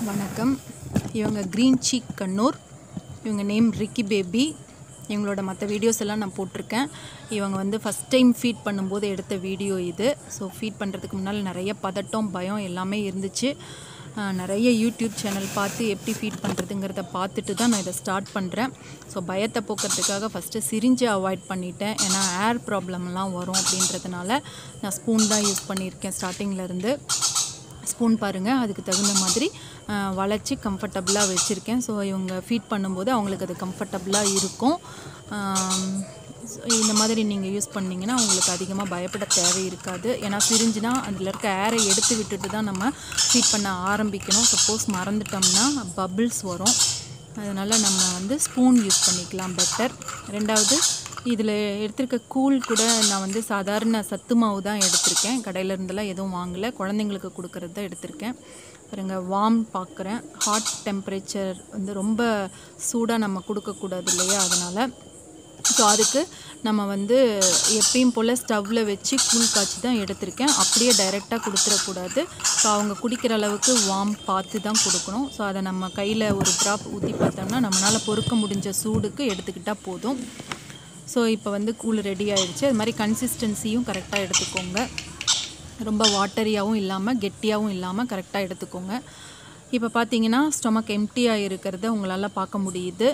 வணக்கம் இவங்க green seek Kannur இவங்க நேம் ரிக்கி பேபி இவங்களோட மற்ற வீடியோஸ் எல்லாம் நான் போட்டிருக்கேன் இவங்க வந்து ஃபஸ்ட் டைம் ஃபீட் பண்ணும்போது எடுத்த வீடியோ இது ஸோ ஃபீட் பண்ணுறதுக்கு முன்னால் நிறைய பதட்டம் பயம் எல்லாமே இருந்துச்சு ஆஹ் நிறைய யூடியூப் சேனல் பார்த்து எப்படி ஃபீட் பண்ணுறதுங்கிறத பார்த்துட்டு தான் நான் இதை ஸ்டார்ட் பண்ணுறேன் ஸோ பயத்தை போக்குறதுக்காக ஃபஸ்ட்டு சிரிஞ்சை அவாய்ட் பண்ணிட்டேன் ஏன்னா ஏர் ப்ராப்ளம்லாம் வரும் அப்படின்றதுனால நான் ஸ்பூன் தான் யூஸ் பண்ணியிருக்கேன் ஸ்டார்டிங்கில் இருந்து ஸ்பூன் பாருங்கள் அதுக்கு தகுந்த மாதிரி அஹ், வளைச்சி கம்ஃபர்டபுளாக வச்சுருக்கேன் ஸோ இவங்க ஃபீட் பண்ணும்போது அவங்களுக்கு அது கம்ஃபர்டபுளாக இருக்கும் ஆம், so இந்த மாதிரி நீங்கள் யூஸ் பண்ணிங்கன்னா உங்களுக்கு அதிகமாக பயப்பட தேவை இருக்காது ஏன்னா சிரிஞ்சுனா அதில் இருக்க ஏரை எடுத்து விட்டுட்டு தான் நம்ம ஃபீட் பண்ண ஆரம்பிக்கணும் சப்போஸ் மறந்துட்டோம்னா பபிள்ஸ் வரும் அதனால் நம்ம வந்து ஸ்பூன் யூஸ் பண்ணிக்கலாம் பெட்டர் ரெண்டாவது இதில் எடுத்திருக்க கூழ் கூட நான் வந்து சாதாரண சத்து மாவு தான் எடுத்திருக்கேன் கடையில இருந்தெல்லாம் எதுவும் வாங்கலை குழந்தைங்களுக்கு கொடுக்கறது தான் எடுத்திருக்கேன் பாருங்க வார்ம் பார்க்குறேன் ஹாட் டெம்பரேச்சர் வந்து ரொம்ப சூடாக நம்ம கொடுக்கக்கூடாது இல்லையா அதனால் ஸோ அதுக்கு நம்ம வந்து எப்பயும் போல் ஸ்டவ்வில் வச்சு கூழ் காய்ச்சி தான் எடுத்திருக்கேன் அப்படியே டைரெக்டாக கொடுத்துடக்கூடாது ஸோ அவங்க குடிக்கிற அளவுக்கு வார்ம் பார்த்து தான் கொடுக்கணும் ஸோ அதை நம்ம கையில் ஒரு ட்ராப் ஊற்றி பார்த்தோம்னா நம்மளால் பொறுக்க முடிஞ்ச சூடுக்கு எடுத்துக்கிட்டால் போதும் ஸோ இப்போ வந்து கூழ் ரெடி ஆயிடுச்சு அது மாதிரி கன்சிஸ்டன்சியும் கரெக்டாக எடுத்துக்கோங்க ரொம்ப வாட்டரியாகவும் இல்லாமல் கெட்டியாகவும் இல்லாமல் கரெக்டாக எடுத்துக்கோங்க இப்போ பார்த்தீங்கன்னா ஸ்டொமக் எம்டியாக இருக்கிறத உங்களால் பார்க்க முடியுது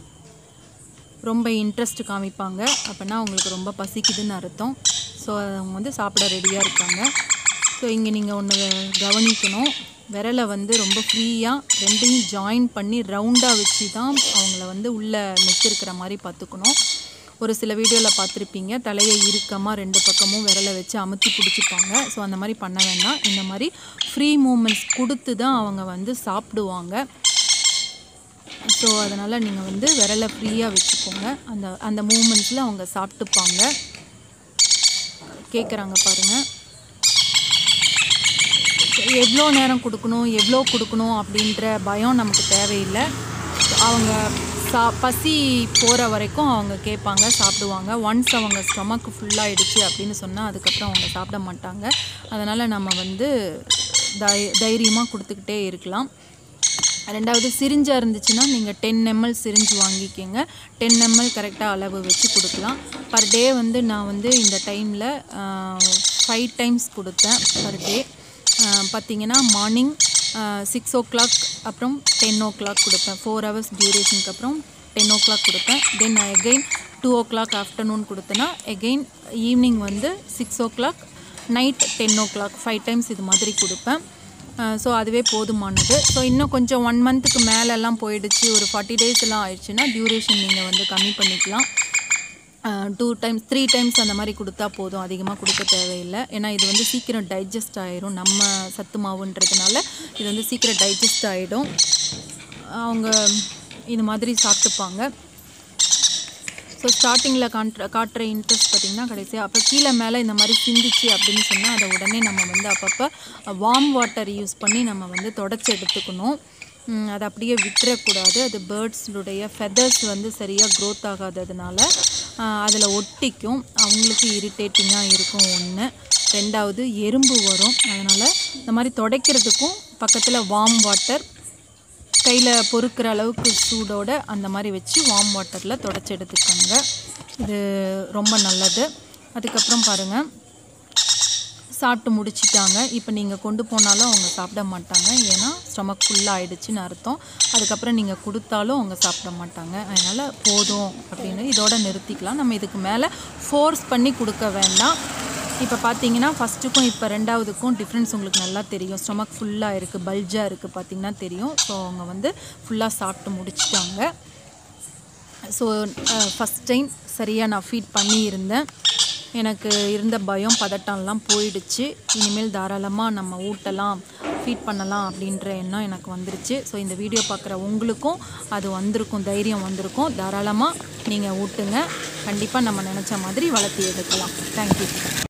ரொம்ப இன்ட்ரெஸ்ட் காமிப்பாங்க அப்படின்னா அவங்களுக்கு ரொம்ப பசிக்குதுன்னு அர்த்தம் ஸோ அவங்க வந்து சாப்பிட ரெடியாக இருக்காங்க ஸோ இங்கே நீங்கள் ஒன்று கவனிக்கணும் விரலை வந்து ரொம்ப ஃப்ரீயாக ரெண்டையும் ஜாயின் பண்ணி ரவுண்டாக வச்சு தான் அவங்கள வந்து உள்ளே நெக் இருக்கிற மாதிரி பார்த்துக்கணும் ஒரு சில வீடியோவில் பார்த்துருப்பீங்க தலையை இறுக்கமாக ரெண்டு பக்கமும் விரலை வச்சு அமுத்தி பிடிச்சிப்பாங்க ஸோ அந்த மாதிரி பண்ண வேண்டாம் இந்த மாதிரி ஃப்ரீ மூமெண்ட்ஸ் கொடுத்து தான் அவங்க வந்து சாப்பிடுவாங்க ஸோ அதனால் நீங்கள் வந்து விரலை ஃப்ரீயாக வச்சுக்கோங்க அந்த அந்த மூமெண்ட்ஸில் அவங்க சாப்பிட்டுப்பாங்க கேட்குறாங்க பாருங்கள் எவ்வளோ நேரம் கொடுக்கணும் எவ்வளோ கொடுக்கணும் அப்படின்ற பயம் நமக்கு தேவையில்லை அவங்க சா பசி போகிற வரைக்கும் அவங்க கேட்பாங்க சாப்பிடுவாங்க ஒன்ஸ் அவங்க ஸ்டொமக்கு ஃபுல்லாகிடுச்சு அப்படின்னு சொன்னால் அதுக்கப்புறம் அவங்க சாப்பிட மாட்டாங்க அதனால் நம்ம வந்து தை தைரியமாக கொடுத்துக்கிட்டே இருக்கலாம் ரெண்டாவது சிரிஞ்சாக இருந்துச்சுன்னா நீங்கள் டென் எம்எல் சிரிஞ்சு வாங்கிக்கோங்க டென் எம்எல் கரெக்டாக அளவு வச்சு கொடுக்கலாம் பர் டே வந்து நான் வந்து இந்த டைமில் ஃபைவ் டைம்ஸ் கொடுத்தேன் பர் டே பார்த்தீங்கன்னா மார்னிங் சிக்ஸ் ஓ கிளாக் அப்புறம் டென் ஓ கிளாக் கொடுப்பேன் ஃபோர் ஹவர்ஸ் டியூரேஷனுக்கு அப்புறம் டென் ஓ கிளாக் கொடுப்பேன் then again two o'clock afternoon கொடுத்தேன்னா அகெயின் ஈவினிங் வந்து six o'clock night ten o'clock five times இது மாதிரி கொடுப்பேன் ஸோ அதுவே போதுமானது ஸோ இன்னும் கொஞ்சம் ஒன் மந்த்துக்கு மேலெல்லாம் போயிடுச்சு ஒரு ஃபார்ட்டி டேஸ் எல்லாம் ஆயிடுச்சுன்னா டியூரேஷன் நீங்கள் வந்து கம்மி பண்ணிக்கலாம் டூ டைம்ஸ் த்ரீ டைம்ஸ் அந்த மாதிரி கொடுத்தா போதும் அதிகமாக கொடுக்க தேவையில்லை ஏன்னா இது வந்து சீக்கிரம் டைஜஸ்ட் ஆயிரும் நம்ம சத்து மாவுன்றதுனால இது வந்து சீக்கிரம் டைஜஸ்ட் ஆகிடும் அவங்க இது மாதிரி சாப்பிட்டுப்பாங்க ஸோ ஸ்டார்டிங்கில் காட்டுற காட்டுற இன்ட்ரெஸ்ட் பார்த்திங்கன்னா கடைசியாக அப்போ கீழே மேலே இந்த மாதிரி சிந்திச்சு அப்படின்னு சொன்னால் அதை உடனே நம்ம வந்து அப்பப்போ வார்ம் வாட்டர் யூஸ் பண்ணி நம்ம வந்து தொடச்சி எடுத்துக்கணும் ம், அதை அப்படியே விட்டுறக்கூடாது அது பேர்ட்ஸுடைய ஃபெதர்ஸ் வந்து சரியாக க்ரோத் ஆகாததுனால அதில் ஒட்டிக்கும் அவங்களுக்கு இரிட்டேட்டிங்காக இருக்கும் ஒன்று ரெண்டாவது எறும்பு வரும் அதனால் இந்த மாதிரி துடைக்கிறதுக்கும் பக்கத்தில் வார்ம் வாட்டர் கையில் பொறுக்கிற அளவுக்கு சூடோட அந்த மாதிரி வச்சு வார்ம் வாட்டரில் தொடச்சி எடுத்துக்கோங்க இது ரொம்ப நல்லது அதுக்கப்புறம் பாருங்கள் சாப்பிட்டு முடிச்சிட்டாங்க இப்போ நீங்கள் கொண்டு போனாலும் அவங்க சாப்பிட மாட்டாங்க ஏன்னா ஸ்டொமக் ஃபுல்லாக ஆயிடுச்சுன்னு அர்த்தம் அதுக்கப்புறம் நீங்கள் கொடுத்தாலும் அவங்க சாப்பிட மாட்டாங்க அதனால் போதும் அப்படின்னு இதோட நிறுத்திக்கலாம் நம்ம இதுக்கு மேலே ஃபோர்ஸ் பண்ணி கொடுக்க வேண்டாம் இப்போ பார்த்தீங்கன்னா ஃபஸ்ட்டுக்கும் இப்போ ரெண்டாவதுக்கும் டிஃப்ரென்ஸ் உங்களுக்கு நல்லா தெரியும் ஸ்டொமக் ஃபுல்லாக இருக்குது பல்ஜாக இருக்குது பார்த்தீங்கன்னா தெரியும் ஸோ அவங்க வந்து ஃபுல்லாக சாப்பிட்டு முடிச்சிட்டாங்க ஸோ ஃபஸ்ட் டைம் சரியாக நான் ஃபீட் பண்ணியிருந்தேன் எனக்கு இருந்த பயம் பதட்டம்லாம் போயிடுச்சு இனிமேல் தாராளமாக நம்ம ஊட்டலாம் ஃபீட் பண்ணலாம் அப்படின்ற எண்ணம் எனக்கு வந்துருச்சு ஸோ இந்த வீடியோ பார்க்குற உங்களுக்கும் அது வந்திருக்கும் தைரியம் வந்திருக்கும் தாராளமாக நீங்கள் ஊட்டுங்க கண்டிப்பாக நம்ம நினச்ச மாதிரி வளர்த்தி எடுக்கலாம் தேங்க்யூ